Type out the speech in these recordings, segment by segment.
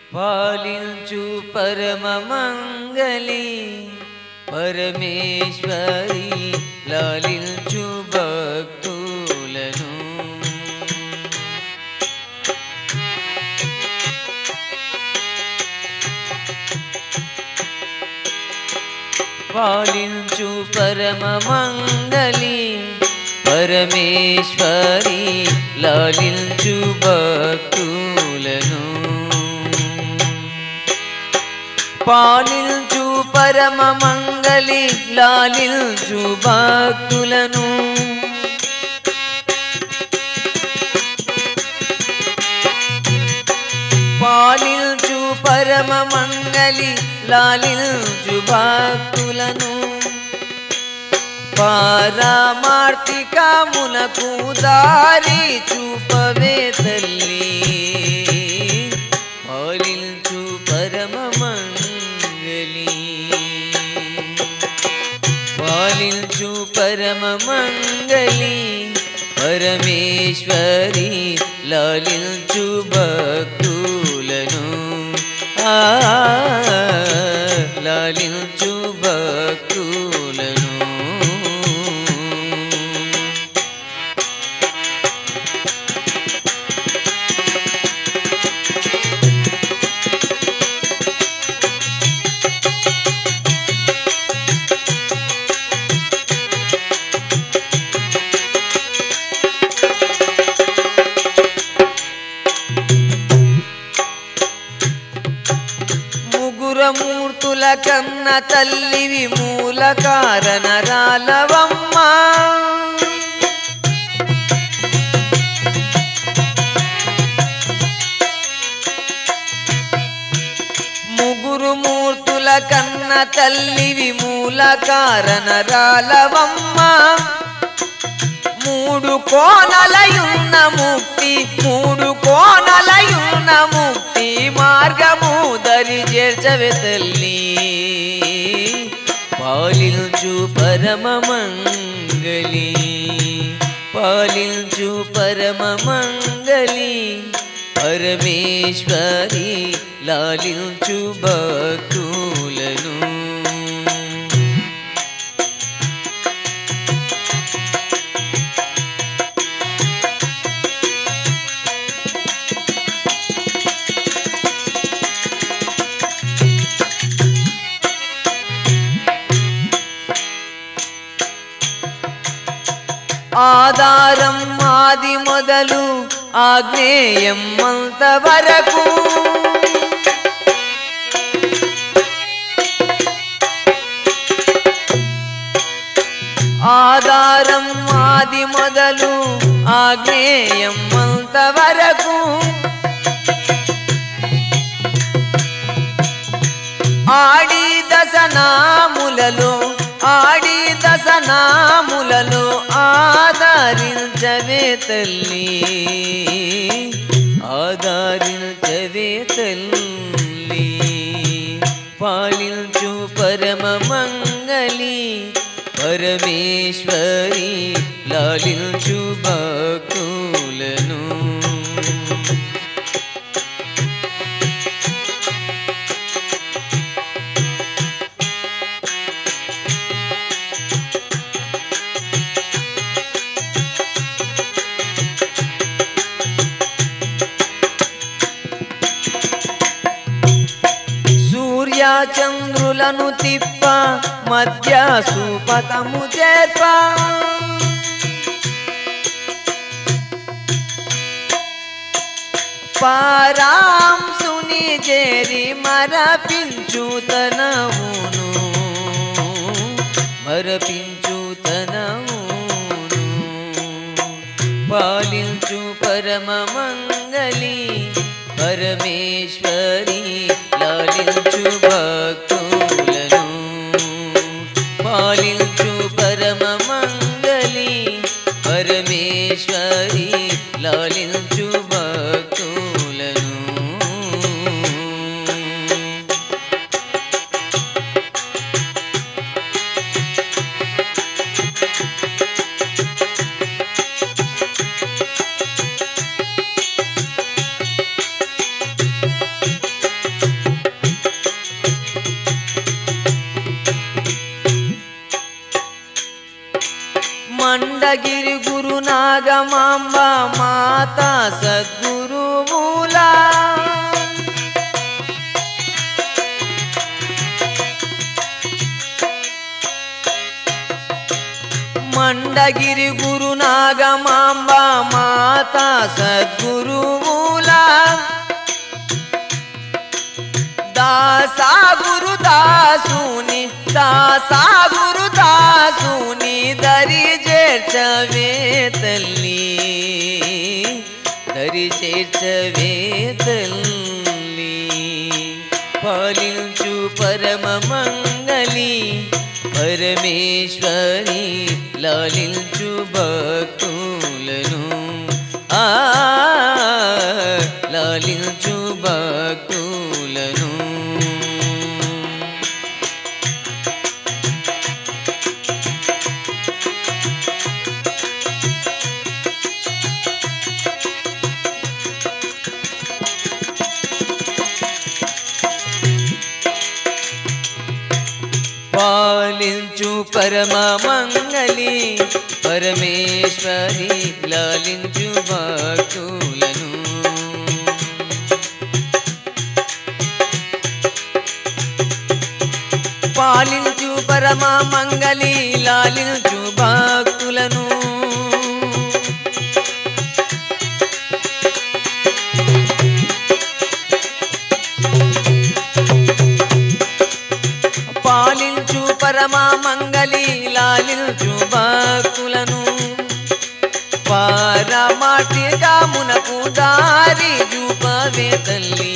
పాలించు పరమ మంగళి పరమేశ్వరి లాలించు భక్తులను పాలించు పరమ మంగళి పరమేశ్వరి లాలించు భక్తులను పాలించు పరమ మంగళి లాలించు భక్తులను పాలించు పరమ మంగళి లాలించు భక్తులను పారామార్తికమునకు దారి చూపవే తల్లి పాలించు పరమ మంగళి పాలించు పరమ మంగళి పరమేశ్వరి లాలించు భక్తులను ఆ లాలించు భక్తులను ముగురమూర్తుల కన్న తల్లివి మూల కారణ రాలవమ్మ ముగురు మూర్తుల కన్న తల్లివి మూల కారణ రాలవమ్మ మూడు కోనలయున్న ముక్తి మూడు కోనలయున్న ముక్తి మార్గము దరి చేర్చవే తల్లి పాలించు పరమ మంగళి పాలించు పరమ మంగళి పరమేశ్వరి లాలించు భక్తులను ఆధారం ఆది మొదలు ఆగ్నేయం అంతవరకు ఆధారం ఆది మొదలు ఆగ్నేయం అంతవరకు ఆడి దశనాములలో ఆడి దశనాములలో ఆదరించవే తల్లి ఆదరించవే తల్లి పాలించు పరమ మంగళి పరమేశ్వరి లాలించు భక్తులను సూర్య చంద్రులను తిప్ప మధ్య సుపతము చేర్ప పారాంసుని చేరి మరపించు తనవును మరపించు తనవును పాలించు పరమ మంగళి పరమేశ్వరి లాలించు భక్తులను పాలించు పరమ మంగళి పరమేశ్వరి లాలించు భక్తులను మండగిరి గురు నాగమాంబ మాత సద్గురు మూలా మండగిరి గురు నాగమాంబ మాత సద్గురు మూలా దాసా గురు దాసుని దాసా గురు దాసుని దరి చేర్చవే తల్లి దరి చేర్చవే తల్లి పాలించు పరమ మంగళి పరమేశ్వరి లాలించు భక్తులను ఆ లాలించు భక్తులను పాలించు పరమ మంగళి పరమేశ్వరి లాలించు భక్తులను పాలించు పరమ మంగళి లాలించు భక్తులను పాలించు పరమ మంగళి లాలించు భక్తులను పారమాటిగా మునకు దారి చూపవే తల్లి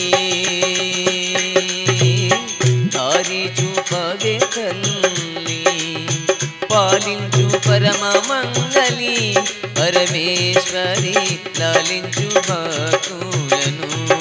దారి చూపవే తల్లి పాలించు పరమ మంగళి పరమేశ్వరి లాలించు భక్తులను